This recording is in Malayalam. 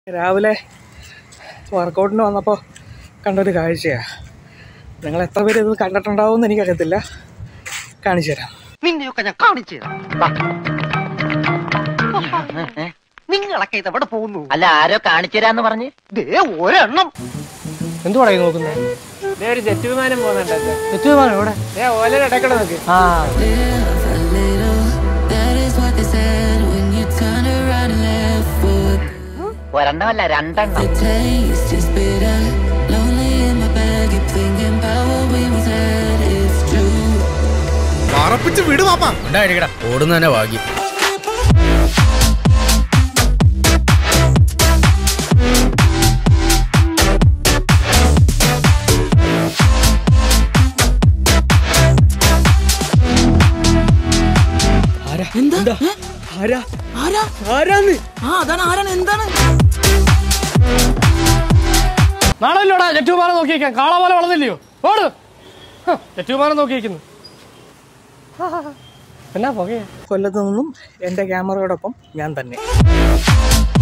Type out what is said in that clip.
രാവിലെ വർക്കൗട്ടിന് വന്നപ്പോൾ കണ്ടൊരു കാഴ്ചയാണ് നിങ്ങൾ എത്ര പേര് ഇത് കണ്ടിട്ടുണ്ടാവുമെന്ന് എനിക്കറിയത്തില്ല കാണിച്ചു തരാം നിന്നെയൊക്കെ ഞാൻ കാണിച്ചു നിങ്ങളൊക്കെ ഇത് എവിടെ പോകുന്നു അല്ല ആരോ കാണിച്ചു തരാന്ന് പറഞ്ഞ് ദേ ഒരെണ്ണം എന്തുവാടാ ഈ നോക്കുന്നത് ദേ ഒരു ജെറ്റ് വിമാനം പോകുന്നുണ്ട് എത്തുമാനോ ഇവിടെ ഏ ഓലയുടെ ഇടയ്ക്കട നോക്ക് ആ live a little. That is what they said when you turn around and left foot. ഒരെണ്ണമല്ല രണ്ടെണ്ണം The taste is bitter. Lonely in my bed, keep thinking about what we once had. It's true. പറപ്പിച്ച് വിട് പാപ്പ ഓടുന്ന തന്നെ ഭാഗ്യം നാളല്ലോടാ ജെറ്റ് വിമാനം നോക്കിയിരിക്കാൻ കാള പോലെ വളർന്നില്ലയോ ഓട് ഹ, ജെറ്റ് വിമാനം നോക്കിയിരിക്കുന്നു എന്നാ പുകയാ കൊല്ലത്ത് നിന്നും എൻ്റെ ക്യാമറയോടൊപ്പം ഞാൻ തന്നെ